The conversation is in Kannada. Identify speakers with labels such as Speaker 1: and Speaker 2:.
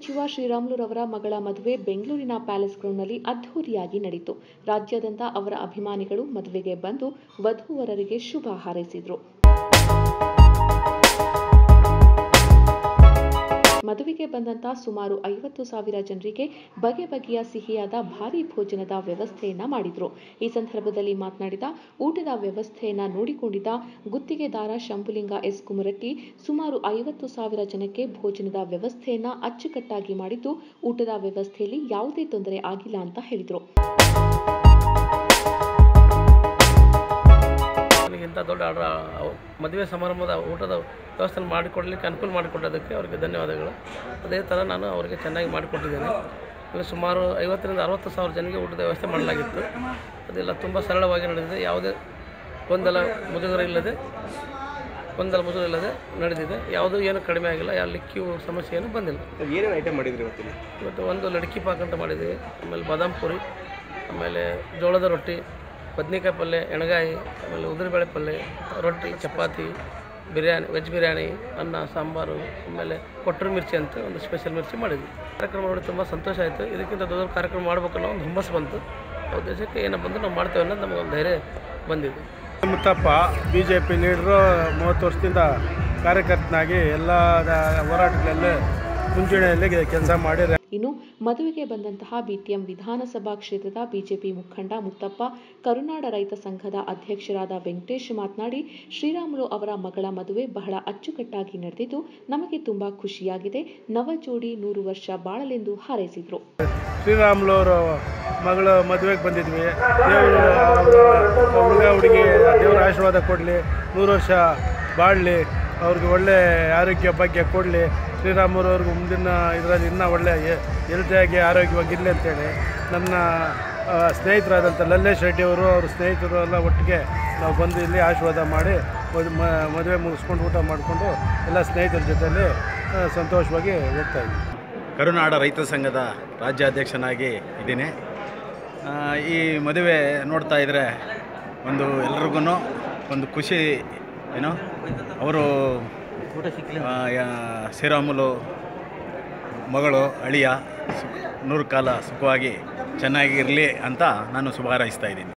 Speaker 1: ಸಚಿವ ಶ್ರೀರಾಮುಲುರವರ ಮಗಳ ಮದುವೆ ಬೆಂಗಳೂರಿನ ಪ್ಯಾಲೇಸ್ ಗ್ರೌಂಡ್ನಲ್ಲಿ ಅದ್ಧೂರಿಯಾಗಿ ನಡೆಯಿತು ರಾಜ್ಯಾದ್ಯಂತ ಅವರ ಅಭಿಮಾನಿಗಳು ಮದುವೆಗೆ ಬಂದು ವಧೂವರರಿಗೆ ಶುಭ ಹಾರೈಸಿದರು ಮದುವೆಗೆ ಬಂದಂತ ಸುಮಾರು ಐವತ್ತು ಸಾವಿರ ಜನರಿಗೆ ಬಗೆ ಬಗೆಯ ಸಿಹಿಯಾದ ಭಾರೀ ಭೋಜನದ ವ್ಯವಸ್ಥೆಯನ್ನ ಮಾಡಿದ್ರು ಈ ಸಂದರ್ಭದಲ್ಲಿ ಮಾತನಾಡಿದ ಊಟದ ವ್ಯವಸ್ಥೆಯನ್ನ ನೋಡಿಕೊಂಡಿದ್ದ ಗುತ್ತಿಗೆದಾರ ಶಂಭುಲಿಂಗ ಎಸ್ ಕುಮರಟ್ಟಿ ಸುಮಾರು ಐವತ್ತು ಸಾವಿರ ಜನಕ್ಕೆ ಭೋಜನದ ವ್ಯವಸ್ಥೆಯನ್ನ ಅಚ್ಚುಕಟ್ಟಾಗಿ ಮಾಡಿದ್ದು ಊಟದ ವ್ಯವಸ್ಥೆಯಲ್ಲಿ ಯಾವುದೇ ತೊಂದರೆ ಆಗಿಲ್ಲ ಅಂತ ಹೇಳಿದರು
Speaker 2: ನನಗಿಂತ ದೊಡ್ಡ ಆರ್ಡರ್ ಮದುವೆ ಸಮಾರಂಭದ ಊಟದ ವ್ಯವಸ್ಥೆ ಮಾಡಿಕೊಡ್ಲಿಕ್ಕೆ ಅನುಕೂಲ ಮಾಡಿಕೊಟ್ಟೋದಕ್ಕೆ ಅವರಿಗೆ ಧನ್ಯವಾದಗಳು ಅದೇ ಥರ ನಾನು ಅವರಿಗೆ ಚೆನ್ನಾಗಿ ಮಾಡಿಕೊಟ್ಟಿದ್ದೇನೆ ಇಲ್ಲಿ ಸುಮಾರು ಐವತ್ತರಿಂದ ಅರವತ್ತು ಸಾವಿರ ಜನರಿಗೆ ಊಟದ ವ್ಯವಸ್ಥೆ ಮಾಡಲಾಗಿತ್ತು ಅದೆಲ್ಲ ತುಂಬ ಸರಳವಾಗಿ ನಡೆದಿದೆ ಯಾವುದೇ ಗೊಂದಲ ಮುಜುಗರ ಇಲ್ಲದೆ ಗೊಂದಲ ಮುಜುಗರ ಇಲ್ಲದೆ ನಡೆದಿದೆ ಯಾವುದೂ ಏನು ಕಡಿಮೆ ಆಗಿಲ್ಲ ಯಾವ ಕ್ಯೂ ಸಮಸ್ಯೆ ಏನು ಬಂದಿಲ್ಲ
Speaker 3: ಏನೇನು ಐಟಮ್ ಮಾಡಿದ್ರಿ ಇವತ್ತಿನ
Speaker 2: ಇವತ್ತು ಒಂದು ಲಡ್ಕಿ ಪಾಕ್ ಅಂತ ಮಾಡಿದ್ದೀವಿ ಆಮೇಲೆ ಬಾದಾಮ್ ಪುರಿ ಆಮೇಲೆ ಜೋಳದ ರೊಟ್ಟಿ ಬದ್ನಿಕಾಯಿ ಪಲ್ಯ ಎಣ್ಗಾಯಿ ಆಮೇಲೆ ಉದುರುಬೇಳೆ ಪಲ್ಯ ರೊಟ್ಟಿ ಚಪಾತಿ ಬಿರಿಯಾನಿ ವೆಜ್ ಬಿರಿಯಾನಿ ಅನ್ನ ಸಾಂಬಾರು ಆಮೇಲೆ ಕೊಟ್ಟರು ಮಿರ್ಚಿ ಅಂತ ಒಂದು ಸ್ಪೆಷಲ್ ಮಿರ್ಚಿ ಮಾಡಿದ್ವಿ ಕಾರ್ಯಕ್ರಮ ನೋಡಿ ತುಂಬ ಸಂತೋಷ ಆಯಿತು ಇದಕ್ಕಿಂತ ದೊಡ್ಡ ದೊಡ್ಡ ಕಾರ್ಯಕ್ರಮ ಮಾಡಬೇಕನ್ನೋ ಒಂದು ಹುಮ್ಮಸ್ಸು ಬಂತು ಆ ಉದ್ದೇಶಕ್ಕೆ ಏನೋ ಬಂದು ನಾವು ಮಾಡ್ತೇವೆ ಅನ್ನೋದು ನಮಗೊಂದು ಧೈರ್ಯ ಬಂದಿದೆ
Speaker 4: Muthappa B J P leaders ಮೂವತ್ತು ವರ್ಷದಿಂದ ಕಾರ್ಯಕರ್ತನಾಗಿ ಎಲ್ಲ ಹೋರಾಟಗಳಲ್ಲಿ ಮುಂಚೂಣಿಯಲ್ಲಿ ಕೆಲಸ ಮಾಡಿ
Speaker 1: ಇನ್ನು ಮದುವೆಗೆ ಬಂದಂತಹ ಬಿಟಿಎಂ ವಿಧಾನಸಭಾ ಕ್ಷೇತ್ರದ ಬಿಜೆಪಿ ಮುಖಂಡ ಮುತ್ತಪ್ಪ ಕರುನಾಡ ರೈತ ಸಂಘದ ಅಧ್ಯಕ್ಷರಾದ ವೆಂಕಟೇಶ್ ಮಾತನಾಡಿ ಶ್ರೀರಾಮುಲು ಅವರ ಮಗಳ ಮದುವೆ ಬಹಳ ಅಚ್ಚುಕಟ್ಟಾಗಿ ನಡೆದಿದ್ದು ನಮಗೆ ತುಂಬಾ ಖುಷಿಯಾಗಿದೆ ನವ ಜೋಡಿ ನೂರು ವರ್ಷ ಬಾಳಲೆಂದು ಹಾರೈಸಿದರು
Speaker 4: ಶ್ರೀರಾಮುಲು ಅವರು ಮಗಳು ಮದುವೆಗೆ ಬಂದಿದ್ವಿ ದೇವರು ಹುಡುಗ ಹುಡುಗಿ ದೇವರ ಆಶೀರ್ವಾದ ಕೊಡಲಿ ನೂರು ವರ್ಷ ಬಾಳಲಿ ಅವ್ರಿಗೆ ಒಳ್ಳೆ ಆರೋಗ್ಯ ಭಾಗ್ಯ ಕೊಡಲಿ ಶ್ರೀರಾಮುಲು ಅವ್ರಿಗೆ ಮುಂದಿನ ಇದರಲ್ಲಿ ಇನ್ನೂ ಒಳ್ಳೆ ಹೆಲ್ತಿಯಾಗಿ ಆರೋಗ್ಯವಾಗಿರಲಿ ಅಂತೇಳಿ ನನ್ನ ಆ, ಸ್ನೇಹಿತರಾದಂಥ ಲಲ್ಲೇಶ್ ರೆಡ್ಡಿ ಅವರು ಅವ್ರ ಸ್ನೇಹಿತರು ಎಲ್ಲ ಒಟ್ಟಿಗೆ ನಾವು ಬಂದು ಇಲ್ಲಿ ಆಶೀರ್ವಾದ ಮಾಡಿ ಮದ್- ಮ- ಮದುವೆ ಮುಗಿಸ್ಕೊಂಡು ಊಟ ಮಾಡಿಕೊಂಡು ಎಲ್ಲ ಸ್ನೇಹಿತರ ಜೊತೆಯಲ್ಲಿ ಆ, ಸಂತೋಷವಾಗಿ ಹೋಗ್ತಾ ಇದ್ವಿ
Speaker 5: ಕರುನಾಡ ರೈತ ಸಂಘದ ರಾಜ್ಯಾಧ್ಯಕ್ಷನಾಗಿ ಇದ್ದೀನಿ ಆ, ಈ ಮದುವೆ ನೋಡ್ತಾ ಇದ್ದರೆ ಒಂದು ಎಲ್ರಿಗೂ ಒಂದು ಖುಷಿ ಏನು ಅವರು ಆ, ಯಾ- ಶ್ರೀರಾಮುಲು ಮಗಳು ಅಳಿಯ ಸುಖ ನೂರು ಕಾಲ ಸುಖವಾಗಿ ಚೆನ್ನಾಗಿರಲಿ ಅಂತ ನಾನು ಶುಭ ಹಾರೈಸ್ತಾ ಇದ್ದೀನಿ